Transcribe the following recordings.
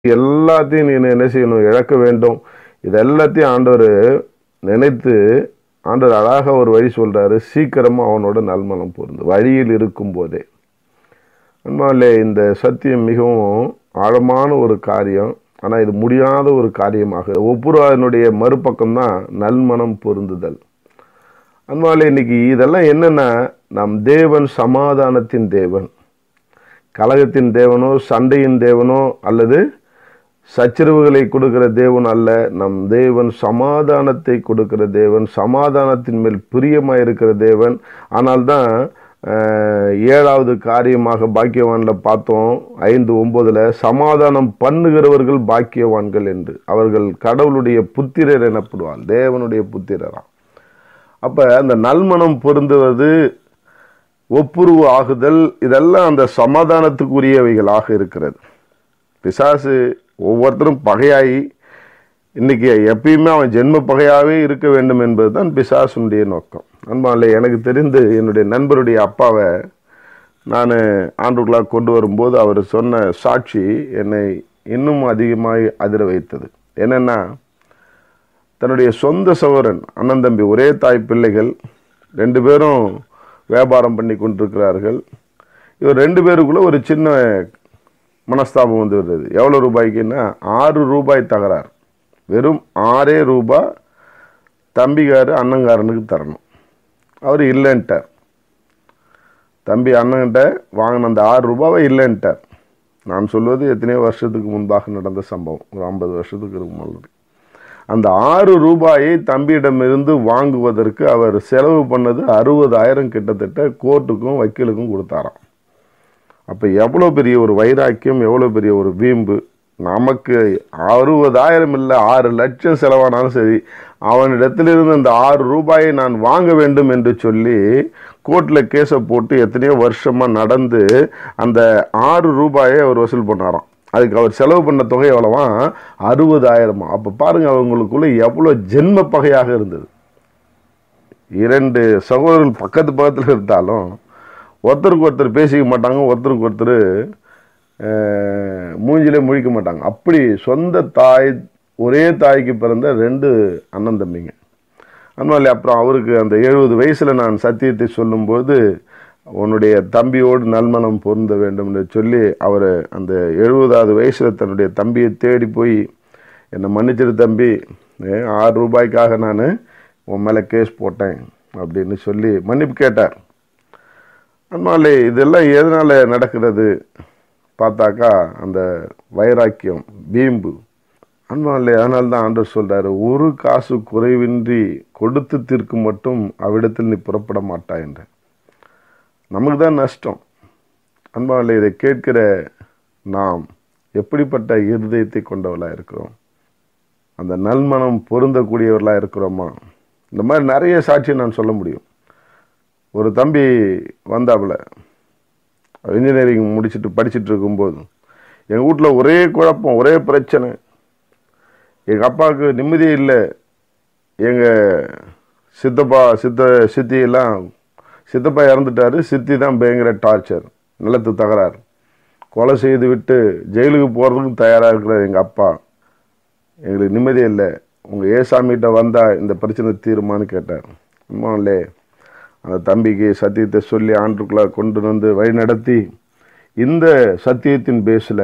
எல்லாத்தையும் நீ என்ன செய்யணும் இழக்க வேண்டும் இது எல்லாத்தையும் ஆண்டவர் நினைத்து ஆண்டவர் அழகாக ஒரு வழி சொல்றாரு சீக்கிரமா அவனோட நல்மனம் பொருந்து வழியில் இருக்கும் போதே அன்பாலே இந்த சத்தியம் மிகவும் ஆழமான ஒரு காரியம் ஆனால் இது முடியாத ஒரு காரியமாக ஒப்புரவாதனுடைய மறுபக்கம் தான் நல்மனம் பொருந்துதல் அன்பாலே இன்னைக்கு இதெல்லாம் என்னன்னா நம் தேவன் சமாதானத்தின் தேவன் கலகத்தின் தேவனோ சண்டையின் தேவனோ அல்லது சச்சரவுகளை கொடுக்கிற தேவன் அல்ல நம் தேவன் சமாதானத்தை கொடுக்கிற தேவன் சமாதானத்தின் மேல் பிரியமாக இருக்கிற தேவன் ஆனால் தான் ஏழாவது காரியமாக பாக்கியவான்ல பார்த்தோம் ஐந்து ஒன்பதுல சமாதானம் பண்ணுகிறவர்கள் பாக்கியவான்கள் என்று அவர்கள் கடவுளுடைய புத்திரர் எனப்படுவார் தேவனுடைய புத்திரராம் அப்ப அந்த நல்மனம் பொருந்துவது ஒப்புருவு ஆகுதல் இதெல்லாம் அந்த சமாதானத்துக்குரியவைகளாக இருக்கிறது பிசாசு ஒவ்வொருத்தரும் பகையாகி இன்னைக்கு எப்பயுமே அவன் ஜென்ம பகையாகவே இருக்க வேண்டும் என்பது தான் பிசாசுனுடைய நோக்கம் அன்பாலே எனக்கு தெரிந்து என்னுடைய நண்பருடைய அப்பாவை நான் ஆண்டுகளாக கொண்டு வரும்போது அவர் சொன்ன சாட்சி என்னை இன்னும் அதிகமாக அதிர வைத்தது என்னென்னா தன்னுடைய சொந்த சகோதரன் அண்ணன் தம்பி ஒரே தாய் பிள்ளைகள் ரெண்டு பேரும் வியாபாரம் பண்ணி கொண்டிருக்கிறார்கள் இவர் ரெண்டு பேருக்குள்ள ஒரு சின்ன மனஸ்தாபம் வந்து வருது எவ்வளோ ரூபாய்க்குன்னா ஆறு ரூபாய் தகராறு வெறும் ஆறே ரூபாய் தம்பிக்காரு அண்ணங்காரனுக்கு தரணும் அவர் இல்லைன்ட்டார் தம்பி அண்ணன்கிட்ட வாங்கின அந்த ஆறு ரூபாவை இல்லைன்ட்டார் நான் சொல்வது எத்தனையோ வருஷத்துக்கு முன்பாக நடந்த சம்பவம் ஒரு ஐம்பது வருஷத்துக்கு முன்னாடி அந்த ஆறு ரூபாயை தம்பியிடமிருந்து வாங்குவதற்கு அவர் செலவு பண்ணது அறுபதாயிரம் கிட்டத்தட்ட கோர்ட்டுக்கும் வக்கீலுக்கும் கொடுத்தாராம் அப்போ எவ்வளோ பெரிய ஒரு வைராக்கியம் எவ்வளோ பெரிய ஒரு வீம்பு நமக்கு அறுபதாயிரம் இல்லை ஆறு லட்சம் செலவானாலும் சரி அவனிடத்திலிருந்து அந்த ஆறு ரூபாயை நான் வாங்க வேண்டும் என்று சொல்லி கோர்ட்டில் கேஸை போட்டு எத்தனையோ வருஷமாக நடந்து அந்த ஆறு ரூபாயை அவர் வசூல் பண்ணாராம் அதுக்கு அவர் செலவு பண்ண தொகை எவ்வளவா அறுபதாயிரமா அப்போ பாருங்க அவங்களுக்குள்ள எவ்வளோ ஜென்ம பகையாக இருந்தது இரண்டு சகோதரர்கள் பக்கத்து பக்கத்தில் இருந்தாலும் ஒருத்தருக்கு ஒருத்தர் பேசிக்க மாட்டாங்க ஒருத்தருக்கு ஒருத்தர் மூஞ்சிலே முழிக்க மாட்டாங்க அப்படி சொந்த தாய் ஒரே தாய்க்கு பிறந்த ரெண்டு அண்ணன் தம்பிங்க அதனால அப்புறம் அவருக்கு அந்த எழுபது வயசில் நான் சத்தியத்தை சொல்லும்போது உன்னுடைய தம்பியோடு நல்மனம் பொருந்த வேண்டும் என்று சொல்லி அவர் அந்த எழுபதாவது வயசில் தன்னுடைய தம்பியை தேடி போய் என்னை மன்னிச்சிரு தம்பி ஆறு ரூபாய்க்காக நான் உன் மேலே கேஸ் போட்டேன் அப்படின்னு சொல்லி மன்னிப்பு கேட்டார் அதனால இதெல்லாம் எதனால் நடக்கிறது பார்த்தாக்கா அந்த வைராக்கியம் வீம்பு அன்பாலே அதனால தான் ஆண்டவர் சொல்கிறாரு ஒரு காசு குறைவின்றி கொடுத்து தீர்க்கும் மட்டும் அவ்விடத்தில் நீ புறப்பட மாட்டா என்று நமக்கு தான் நஷ்டம் அன்பாலே இதை கேட்கிற நாம் எப்படிப்பட்ட இருதயத்தை கொண்டவர்களாக இருக்கிறோம் அந்த நல்மனம் பொருந்தக்கூடியவர்களாக இருக்கிறோமா இந்த மாதிரி நிறைய சாட்சி நான் சொல்ல முடியும் ஒரு தம்பி வந்தாப்புல இன்ஜினியரிங் முடிச்சுட்டு படிச்சுட்டு இருக்கும்போது எங்கள் வீட்டில் ஒரே குழப்பம் ஒரே பிரச்சனை எங்கள் அப்பாவுக்கு நிம்மதியே இல்லை எங்கள் சித்தப்பா சித்த சித்தியெல்லாம் சித்தப்பா இறந்துட்டாரு சித்தி தான் பயங்கர டார்ச்சர் நிலத்து தகராறு கொலை செய்து விட்டு ஜெயிலுக்கு போகிறதுக்கு தயாராக இருக்கிறார் எங்கள் அப்பா எங்களுக்கு நிம்மதியே இல்லை உங்கள் ஏசாமிகிட்ட வந்தால் இந்த பிரச்சனை தீருமான்னு கேட்டார் அம்மாவில்லே அந்த தம்பிக்கு சத்தியத்தை சொல்லி ஆண்டுக்குள்ளே கொண்டு வந்து வழி நடத்தி இந்த சத்தியத்தின் பேஸில்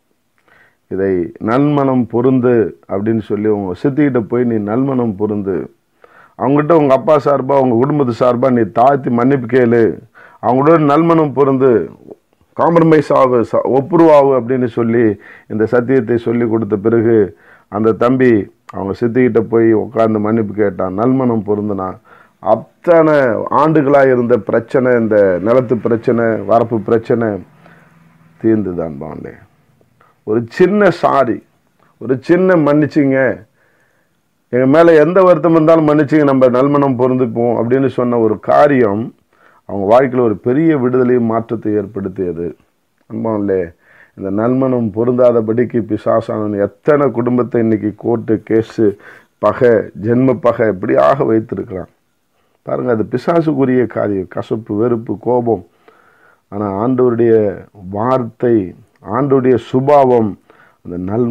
இதை நல்மனம் பொருந்து அப்படின்னு சொல்லி உங்கள் சித்திக்கிட்ட போய் நீ நல்மனம் பொருந்து அவங்ககிட்ட உங்கள் அப்பா சார்பாக உங்கள் குடும்பத்து சார்பாக நீ தாழ்த்தி மன்னிப்பு கேளு அவங்களோட நல்மனம் பொருந்து காம்ப்ரமைஸ் ஆகு ஒப்புருவாகு அப்படின்னு சொல்லி இந்த சத்தியத்தை சொல்லி கொடுத்த பிறகு அந்த தம்பி அவங்க சித்திக்கிட்ட போய் உட்காந்து மன்னிப்பு கேட்டான் நல்மனம் பொருந்தினான் அத்தனை ஆண்டுகளாக இருந்த பிரச்சனை இந்த நிலத்து பிரச்சனை வரப்பு பிரச்சனை தீர்ந்துதான் பாண்டே ஒரு சின்ன சாரி ஒரு சின்ன மன்னிச்சிங்க எங்கள் மேலே எந்த வருத்தம் இருந்தாலும் மன்னிச்சிங்க நம்ம நல்மனம் பொருந்துப்போம் அப்படின்னு சொன்ன ஒரு காரியம் அவங்க வாழ்க்கையில் ஒரு பெரிய விடுதலையும் மாற்றத்தை ஏற்படுத்தியது அன்பான்லே இந்த நல்மனம் பொருந்தாதபடிக்கு பிசாசானன் எத்தனை குடும்பத்தை இன்னைக்கு கோர்ட்டு கேஸு பகை ஜென்ம பகை இப்படியாக வைத்திருக்கிறான் பாருங்கள் அது பிசாசுக்குரிய காரியம் கசப்பு வெறுப்பு கோபம் ஆனால் ஆண்டவருடைய வார்த்தை ஆண்டவருடைய சுபாவம் அந்த நல்